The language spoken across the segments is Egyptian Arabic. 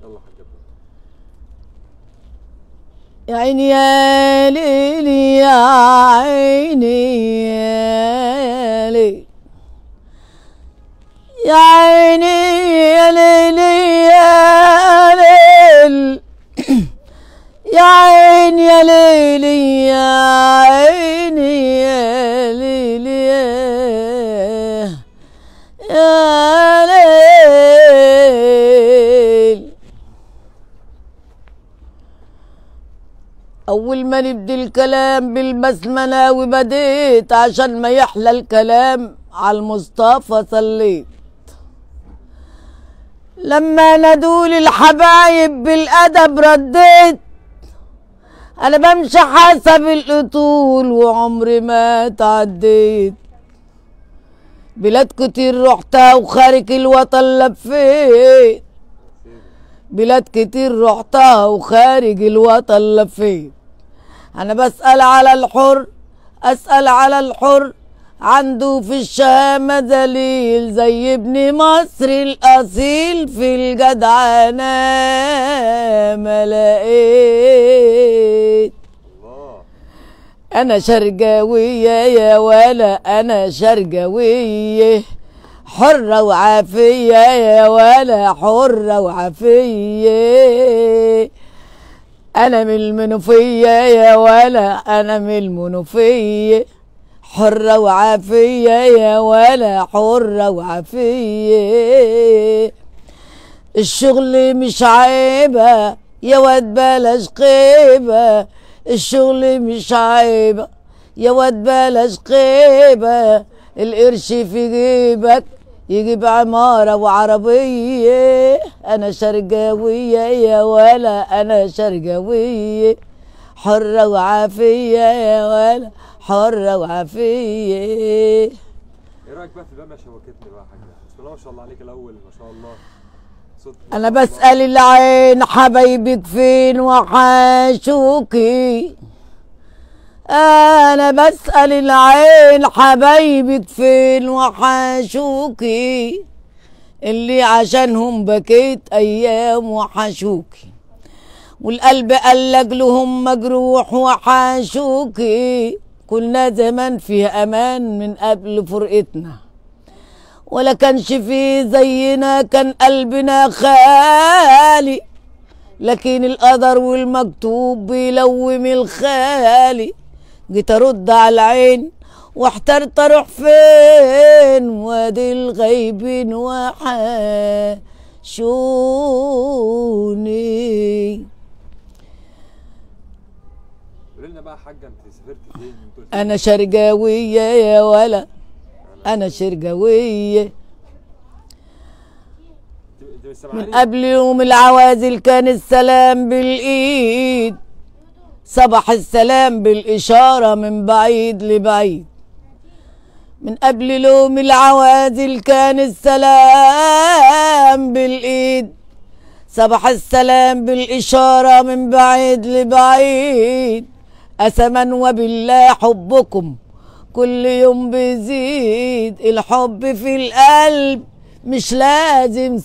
يلا حاج عبد يا عيني يا ليلي يا عيني يا ليلي يا عيني يا ليلي يا ليل يا عيني يا ليلي يا عيني يا ليلي يا- يا ليل أول ما نبدي الكلام بالبسملة وبديت عشان ما يحلى الكلام على المصطفى صليت لما نادول الحبايب بالأدب رديت أنا بمشي حسب الأطول وعمري ما تعديت بلاد كتير رحتها وخارج الوطن لفيت بلاد كتير رحتها وخارج الوطن لفيت انا بسأل على الحر اسأل على الحر عنده في الشهامة دليل زي ابن مصر الأصيل في الجدعنة ما لقيت الله انا شرقاوية يا ولا انا شرقاوية حرة وعافية يا ولا حرة وعافية انا من المنوفية يا ولا انا من المنوفية حرة وعافية يا ولا حرة وعافية الشغل مش عيبة يا واد بلاش غيبة الشغل مش عيبة يا واد بلاش غيبة القرش في جيبك يجيب عمارة وعربية أنا شرقاوية يا ولا أنا شرقاوية حرة وعافية يا ولا حرة وعافية ايه رايك بقى في بقى شوكتني بقى يا حاج بسم الله ما شاء الله عليك الاول ما شاء الله صوت ما انا شاء الله. بسأل العين حبايبك فين وحشوكي انا بسأل العين حبايبك فين وحشوكي اللي عشانهم بكيت ايام وحشوكي والقلب قالك لهم مجروح وحشوكي كنا زمان فيه امان من قبل فرقتنا ولا كانش فيه زينا كان قلبنا خالي لكن القدر والمكتوب بيلوم الخالي جيت ارد على العين واحترت اروح فين وادي الغيبين وحشوني قولي لنا بقى يا حاجه انت سافرت فين انت قلت انا شرقاوية يا ولا انا شرقاوية انت انت مش من سامعاني قبل يوم العوازل كان السلام بالايد صبح السلام بالاشاره من بعيد لبعيد من قبل يوم العوازل كان السلام بالايد صبح السلام بالاشاره من بعيد لبعيد اسما وبالله حبكم كل يوم بيزيد الحب في القلب مش لازم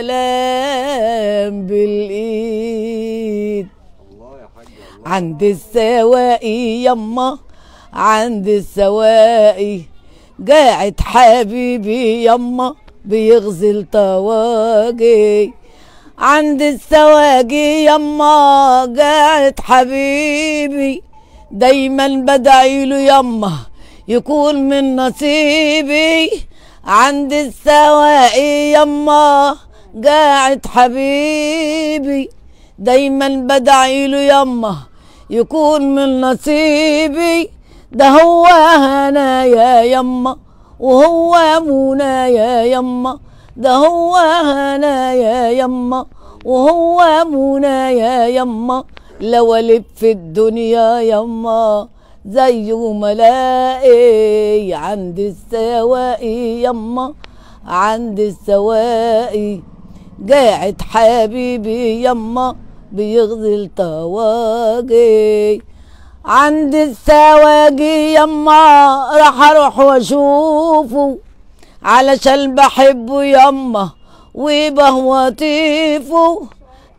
سلام بالايد الله يا حاج الله عند السواقي يما عند السواقي قاعد حبيبي يما بيغزل طواجي عند السواقي يما قاعد حبيبي دايما بدعي له يما يكون من نصيبي عند السواقي يما قاعد حبيبي دايما بدعي له يما يكون من نصيبي ده هو هنايا يما وهو منى يا يما ده هو هنايا يما وهو منى يا يما لو الف في الدنيا يما زيه ملاقي عند السواقي يما عند السواقي قاعد حبيبي يما بيغزل طواجي عند السواقي يما راح اروح واشوفه علشان بحبه يما وبهوى طيفه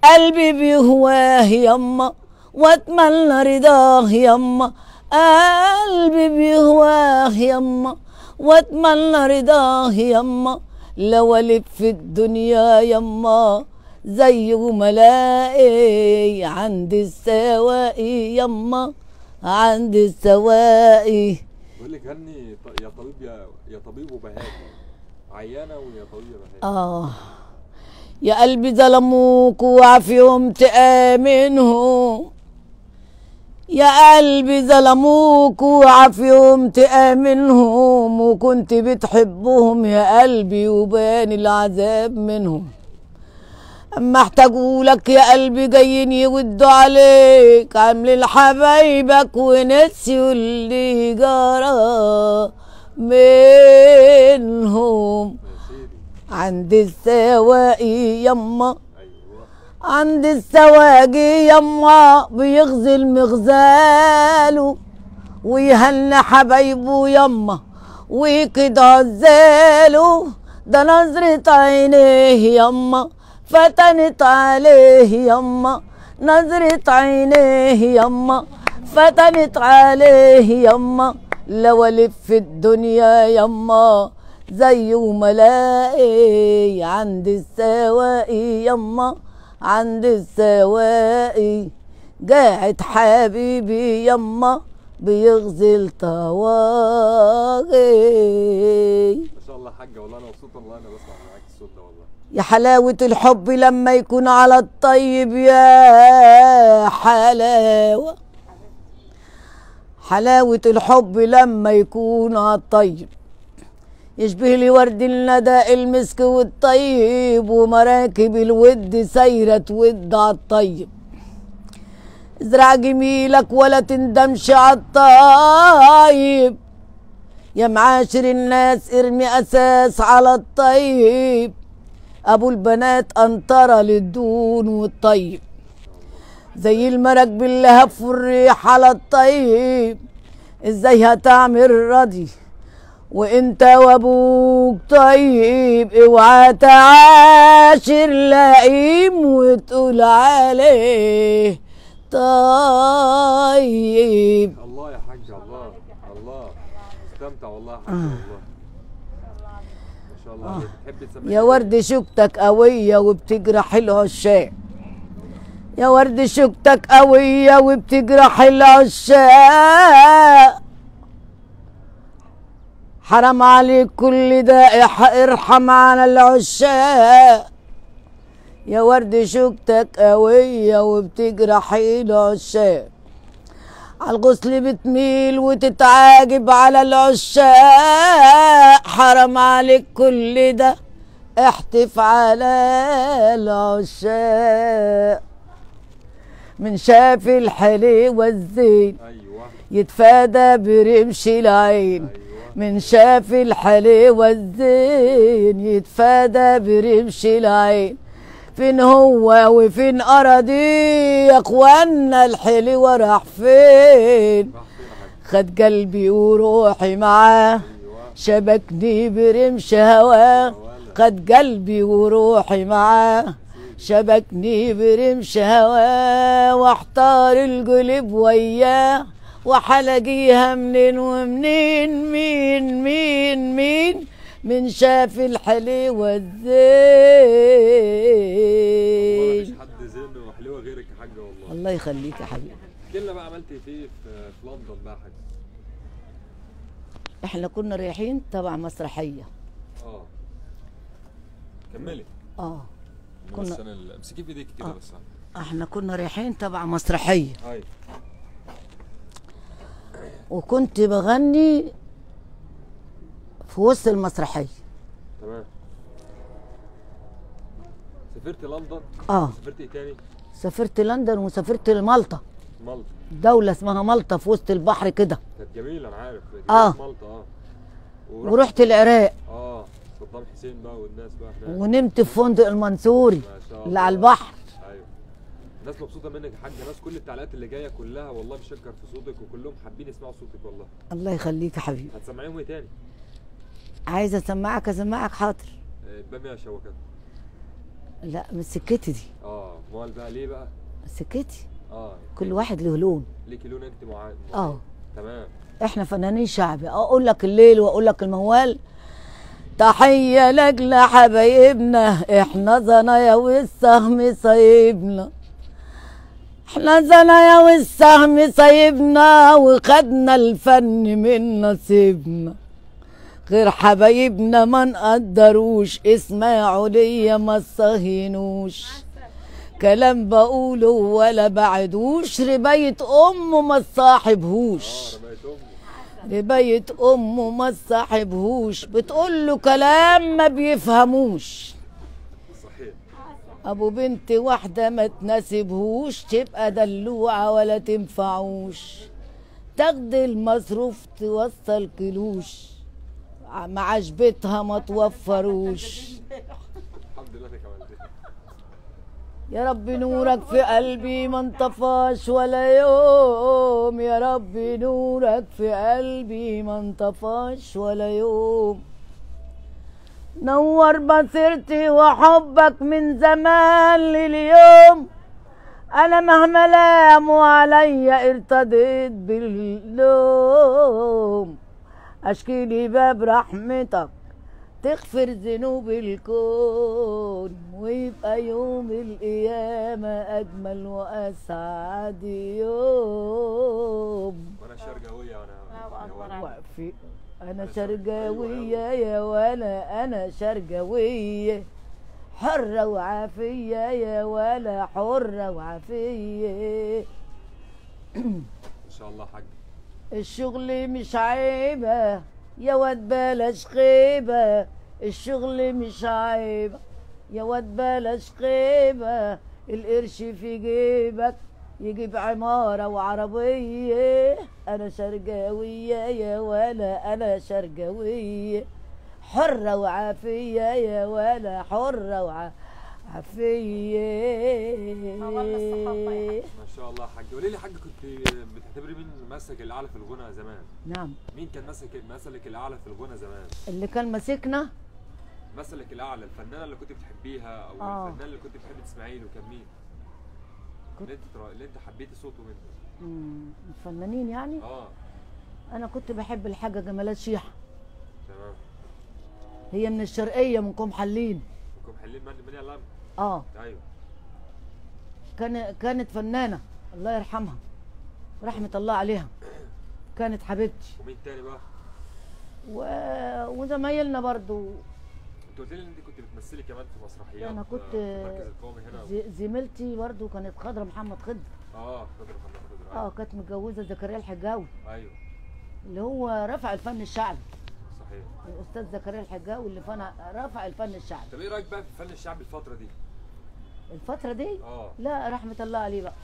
قلبي بيهواه يما واتمنى رضاه يما قلبي بيهواه يما واتمنى رضاه يما لو الف في الدنيا يما زي ملاقي عند السواقي يما عند السواقي بقول لك هني ط- يا طبيب يا يا طبيب وبهاء عيانه ويا طبيب يا بهاء آه يا قلبي ظلموك وعافيهم تآمنهم يا قلبي ظلموك وعافيهم تآمنهم وكنت بتحبهم يا قلبي وبان العذاب منهم اما احتاجوا لك يا قلبي جايين يودوا عليك عاملين حبايبك ونسيوا اللي جرى منهم يا سيدي عند السواقي يما ايوه عند السواقي يما بيغزل مغزاله ويهنى حبايبه يما ويكد عزاله ده نظرة عينيه يما فتنت عليه يما نظرة عينيه يما فتنت عليه يما لو الف في الدنيا يما زي ملاقي عند السواقي يما عند السواقي قاعد حبيبي يما بيغزل طواقي ما شاء الله حاجه والله انا مبسوط والله انا بسمع معاك الصوت ده والله يا حلاوة الحب لما يكون على الطيب يا حلاوة حلاوة الحب لما يكون على الطيب يشبه لي ورد الندى المسك والطيب ومراكب الود سايرة تود على الطيب ازرع جميلك ولا تندمش على الطيب يا معاشر الناس ارمي اساس على الطيب ابو البنات انطرة للدون والطيب زي المرق باللهف والريح على الطيب ازاي هتعمل راضي وانت وابوك طيب اوعى تعاشر لئيم وتقول عليه طيب الله يا حاج الله الله مستمتع والله يا حاج والله ما شاء الله عليك بتحب تسمعني يا ورد شوكتك قوية وبتجرح العشاق يا ورد شوكتك قوية وبتجرح العشاق حرام عليك كل ده اح- ارحم على العشاق يا ورد شوكتك قوية وبتجرح العشاق عالغسل بتميل وتتعاجب على العشاق حرام عليك كل ده احتف على العشاق من شاف الحليوة الزين ايوه يتفادى برمش العين ايوه من شاف الحليوة الزين يتفادى برمش العين فين هو وفين أراضي يا اخوانا الحلوة راح فين راح فين يا حاج خد قلبي وروحي معاه ايوه شبكني برمش هواه خد قلبي وروحي معاه شبكني برمش هواه واحتار القلب وياه وحلقيها منين ومنين مين مين مين من شاف الحليوة والله الزين مفيش حد زين وحلوه غيرك يا حاج والله الله يخليك يا حبيبي احكي لنا بقى عملت ايه في في لندن بقى يا حاج احنا كنا رايحين تبع مسرحية اه كملي اه من كنا- السنه اللي امسكي في ايديك كده آه. بس احنا كنا رايحين تبع مسرحية هاي وكنت بغني في وسط المسرحية تمام سافرت لندن اه سافرت ايه تاني سافرت لندن وسافرت لمالطا مالطا دولة اسمها مالطا في وسط البحر كده كانت جميله انا عارف دي آه. كانت مالطا اه ورحت العراق اه صدام حسين بقى والناس بقى هناك ونمت في فندق المنصوري ما شاء الله اللي على البحر ايوه الناس مبسوطه منك يا حاج ناس كل التعليقات اللي جايه كلها والله بشكر في صوتك وكلهم حابين يسمعوا صوتك والله الله يخليك يا حبيبي هتسمعيهم ايه تاني عايزة اسمعك اسمعك حاضر آه، بامية شوكات لا مش سكتي دي اه امال بقى ليه بقى سكتي اه كل واحد له لون ليكي لون انت معين اه تمام احنا فنانين شعبي اقول لك الليل واقول لك الموال تحية لك لحبايبنا احنا زنايا والسهم صايبنا احنا زنايا والسهم صايبنا وخدنا الفن من نصيبنا غير حبايبنا ما نقدروش اسماعيلية ما صهينوش كلام بقوله ولا بعدوش رباية امه ما صاحبهوش اه رميت امي لبيت امه ما تصاحبهوش بتقول له كلام ما بيفهموش صحيح ابو بنت واحده ما تناسبهوش تبقى دلوعه ولا تنفعوش تاخد المصروف توصل كيلوش ع- معاش بيتها ما توفروش الحمد لله انك عملتها يا رب نورك في قلبي ما انطفاش ولا يوم يا رب نورك في قلبي ما انطفاش ولا يوم نور بصيرتي وحبك من زمان لليوم انا مهما لاموا عليا ارتضيت باللوم اشكي لي باب رحمتك تغفر ذنوب الكون ويبقى يوم القيامة أجمل وأسعد يوم وانا شرقاويه وانا الله أكبر يا ولد. وقفي أنا شرقاوية يا ولا أنا شرقاوية حرة وعافية يا ولا حرة وعافية ان شاء الله حاج الشغل مش عيبة يا واد بلاش غيبة الشغل مش عيبة يا واد بلاش غيبة القرش في جيبك يجيب عمارة وعربية أنا شرقاوية يا ولا أنا شرقاوية حرة وعافية يا ولا حرة ما والله الصحافة يا وعافية ما شاء الله حاج قولي لي حاج كنت بتعتبري مين مسك الاعلى في الغنى زمان نعم مين كان مسك مسلك الاعلى في الغنى زمان اللي كان ماسكنا مسلك الاعلى الفنانه اللي كنت بتحبيها او آه. الفنان اللي كنت بتحبي تسمعي له كان مين كنت- اللي انت ترا- اللي انت حبيتي صوته منه مم، الفنانين يعني اه انا كنت بحب الحاجه جمالات شيحه تمام هي من الشرقيه من كوم حلين كنتم حلين من من يعلم اه ايوه كان كانت فنانه الله يرحمها رحمه الله عليها كانت حبيبتي ومين تاني بقى و... وزمايلنا برضو انت قلت لي ان انت كنت بتمثلي كمان في مسرحيات أنا كنت- آه، في المركز القومي هنا زي- زميلتي برضو كانت خضرة محمد خضر اه خضر محمد خضر اه أيوة. كانت متجوزه زكريا الحجاوي ايوه اللي هو رفع الفن الشعبي صحيح الاستاذ زكريا الحجاوي اللي فن رفع الفن الشعبي طب ايه رايك بقى في الفن الشعبي الفتره دي الفتره دي اه لا رحمه الله عليه بقى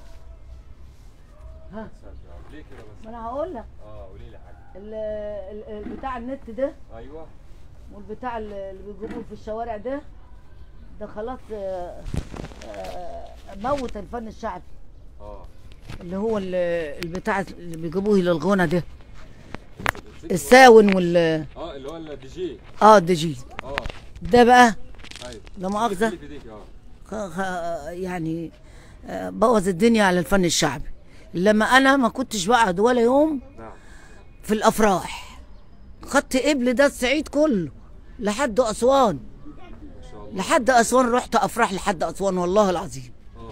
ها ساتر يا رب. ليه كده بس ما انا هقول لك اه قولي لي حاجه ال- ال- ال- بتاع النت ده ايوه والبتاع اللي اللي بيجيبوه في الشوارع ده ده خلاص آه، آه، موت الفن الشعبي اه اللي هو ال- البتاع اللي بيجيبوه للغنى ده نسيت الساون وال اه اللي هو الدي جي اه الدي جي اه ده بقى ايوه لا مؤاخذة. اللي في ايديك اه خ- خ- يعني آه، بوظ الدنيا على الفن الشعبي لما انا ما كنتش بقعد ولا يوم نعم في الافراح خدت قبل ده الصعيد كله لحد اسوان ما شاء الله لحد اسوان رحت افراح لحد اسوان والله العظيم اه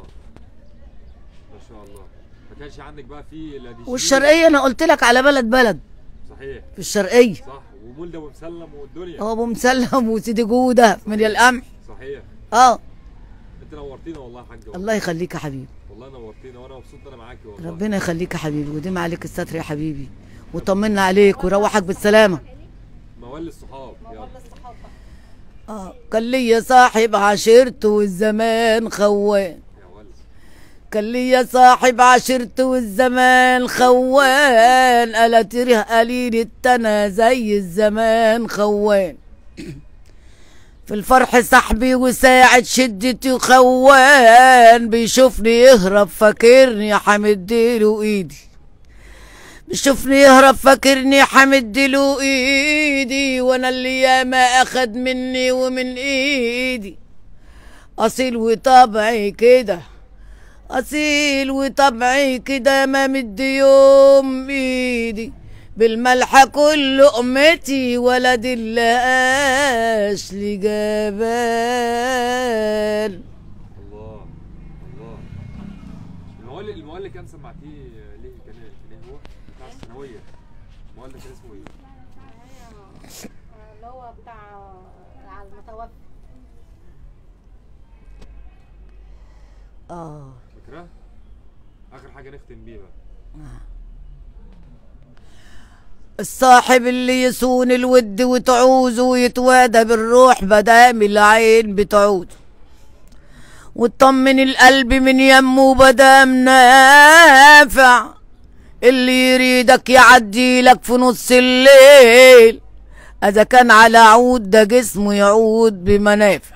ما شاء الله ما كانش عندك بقى في لا دي جي والشرقيه انا قلت لك على بلد بلد صحيح في الشرقيه صح ومولده ومسلم والدنيا هو ابو مسلم وسيدي جوده من القمح صحيح اه انت نورتينا والله يا حاج والله. الله يخليك يا حبيبي والله نورتينا وانا مبسوط ان انا معاكي والله ربنا يخليك يا حبيبي وديم عليك الستر يا حبيبي وطمنا عليك وروحك بالسلامه موال الصحاب يلا اه كان ليا صاحب عشيرته والزمان خوان يا ولد كان ليا صاحب عشيرته والزمان خوان ألا تريه قليل التنا زي الزمان خوان في الفرح صاحبي وساعد شدتي خوان بيشوفني يهرب فاكرني حمديله ايدي بيشوفني يهرب فاكرني حمديله ايدي وانا اللي ياما اخد مني ومن ايدي اصيل وطبعي كده اصيل وطبعي كده ما مدي يوم ايدي بالملح كل امتي ولد اللقاش لي جبال الله الله المؤلف المؤلف اللي كان سمعتيه ليه كان كان ايه هو؟ بتاع الثانويه المؤلف كان اسمه ايه؟ اللي هو بتاع على المتوفي اه فاكراه؟ اخر حاجه نختم بيه بقى الصاحب اللي يصون الود وتعوزه ويتوادى بالروح بدام العين بتعود وتطمن القلب من يمه بدام نافع اللي يريدك يعدي لك في نص الليل اذا كان على عود ده جسمه يعود بمنافع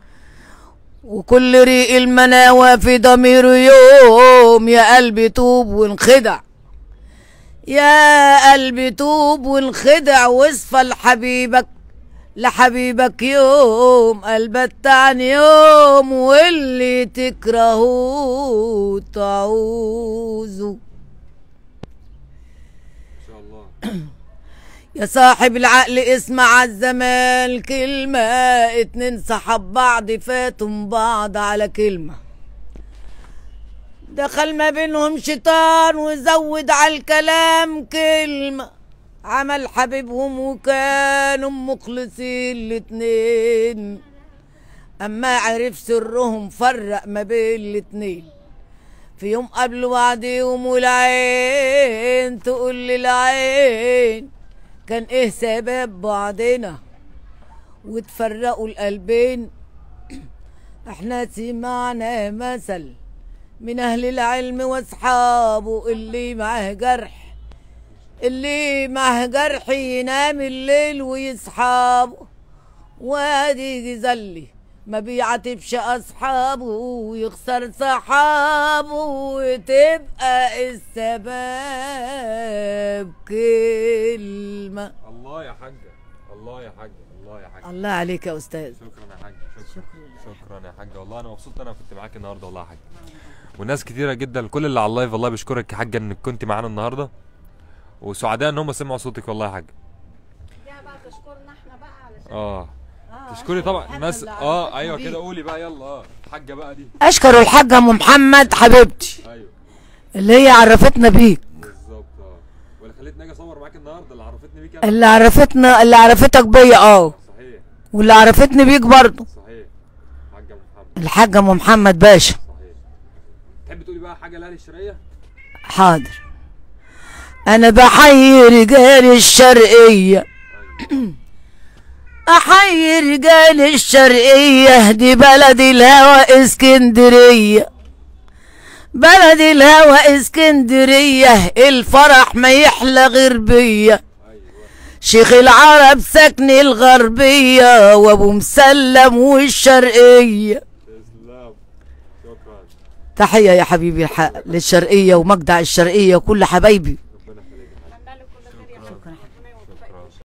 وكل ريق المناوى في ضميره يوم يا قلبي توب وانخدع يا قلبي توب وانخدع واصفى لحبيبك لحبيبك يوم قلبت عن يوم واللي تكرهه تعوزه ما شاء الله يا صاحب العقل اسمع الزمان كلمة اتنين صحاب بعض فاتوا بعض على كلمة دخل ما بينهم شيطان وزود على الكلام كلمة عمل حبيبهم وكانوا مخلصين الاتنين اما عرف سرهم فرق ما بين الاتنين في يوم قبل بعضهم والعين تقول للعين كان ايه سبب بعضنا وتفرقوا القلبين احنا سمعنا مثل من اهل العلم واصحابه اللي معاه جرح اللي معاه جرح ينام الليل ويصحابه وادي زلي ما بيعاتبش اصحابه ويخسر صحابه وتبقى السبب كلمه الله يا حاجه الله يا حاجه الله يا حاجه الله عليك يا استاذ شكرا يا حاجه شكرا شكرا يا حاجه والله انا مبسوط إن انا كنت معاك النهارده والله يا حاجه وناس كتيره جدا كل اللي على اللايف والله بيشكرك يا حاجه انك كنت معانا النهارده وسعداء ان هم سمعوا صوتك والله يا حاجه دي بقى تشكرنا احنا بقى علشان اه تشكري طبعا الناس اه ايوه كده قولي بقى يلا اه الحاجه بقى دي اشكر الحاجه ام محمد حبيبتي ايوه اللي هي عرفتنا بيك بالظبط اه واللي خلتني اجي اصور معاك النهارده اللي عرفتني بيك انا اللي عرفتنا اللي عرفتك بيا اه صحيح واللي عرفتني بيك برضه صحيح حاجه محمد الحاجه ام محمد باشا صحيح تحب تقولي بقى حاجه لاهل الشرقيه حاضر انا بحيي رجال الشرقيه ايوه احيي رجال الشرقيه دي بلد الهوى اسكندريه بلد الهوى اسكندريه الفرح ما يحلى غير بيا ايوه شيخ العرب سكن الغربيه وابو مسلم والشرقيه تسلم شكرا تحيه يا حبيبي الحق للشرقيه ومجدع الشرقيه وكل حبايبي